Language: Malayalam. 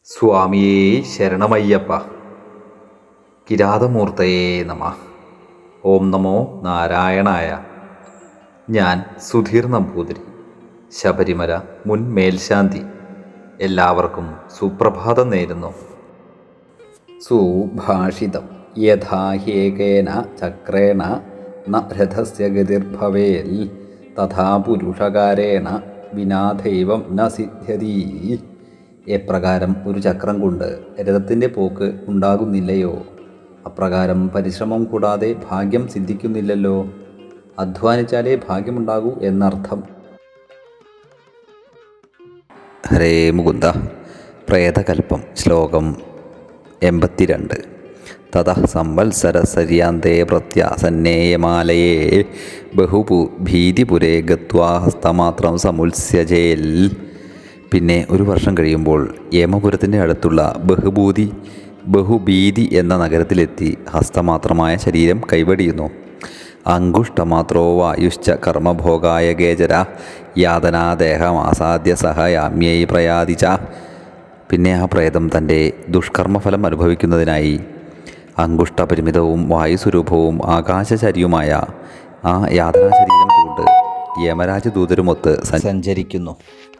സ്വാമിയേ ശരണമയ്യപ്പ കിരാതമൂർത്തയേ നമ ഓം നമോ നാരായണായ ഞാൻ സുധീർ നമ്പൂതിരി ശബരിമല മുൻ മേൽശാന്തി എല്ലാവർക്കും സുപ്രഭാതം നേരുന്നു സുഭാഷിതം യഥാഹ്യേകേന ചക്രേണ ന രഥസ്യ ഗതിർഭവേൽ തഥാ പുരുഷകാരേണ വിനാ ദൈവം ന സിദ്ധ്യതി എപ്രകാരം ഒരു ചക്രം കൊണ്ട് രഥത്തിൻ്റെ പോക്ക് ഉണ്ടാകുന്നില്ലയോ അപ്രകാരം പരിശ്രമം കൂടാതെ ഭാഗ്യം സിദ്ധിക്കുന്നില്ലല്ലോ അധ്വാനിച്ചാലേ ഭാഗ്യമുണ്ടാകൂ എന്നർത്ഥം ഹരേ മുകുന്ദ പ്രേതകൽപ്പം ശ്ലോകം എൺപത്തിരണ്ട് തത സംവത്സരസര്യാന്തേ പ്രത്യാസന്നേയമാലയേ ബഹുപു ഭീതിപുരേ ഗത്വാ ഹസ്തമാത്രം സമുത്സ്യജേൽ പിന്നെ ഒരു വർഷം കഴിയുമ്പോൾ യമപുരത്തിൻ്റെ അടുത്തുള്ള ബഹുഭൂതി ബഹുഭീതി എന്ന നഗരത്തിലെത്തി ഹസ്തമാത്രമായ ശരീരം കൈവടിയുന്നു അങ്കുഷ്ടമാത്രോ വായുശ്ച കർമ്മഭോഗായ ഗേജര യാതനാദേഹമാസാദ്യ സഹയാമ്യൈ പ്രയാതിച്ച പിന്നെ ആ പ്രേതം തൻ്റെ ദുഷ്കർമ്മഫലം അനുഭവിക്കുന്നതിനായി അങ്കുഷ്ടപരിമിതവും വായുസ്വരൂപവും ആകാശചരിയുമായ ആ യാതനാ ശരീരം കൊണ്ട് യമരാജദൂതരുമൊത്ത് സഞ്ചരിക്കുന്നു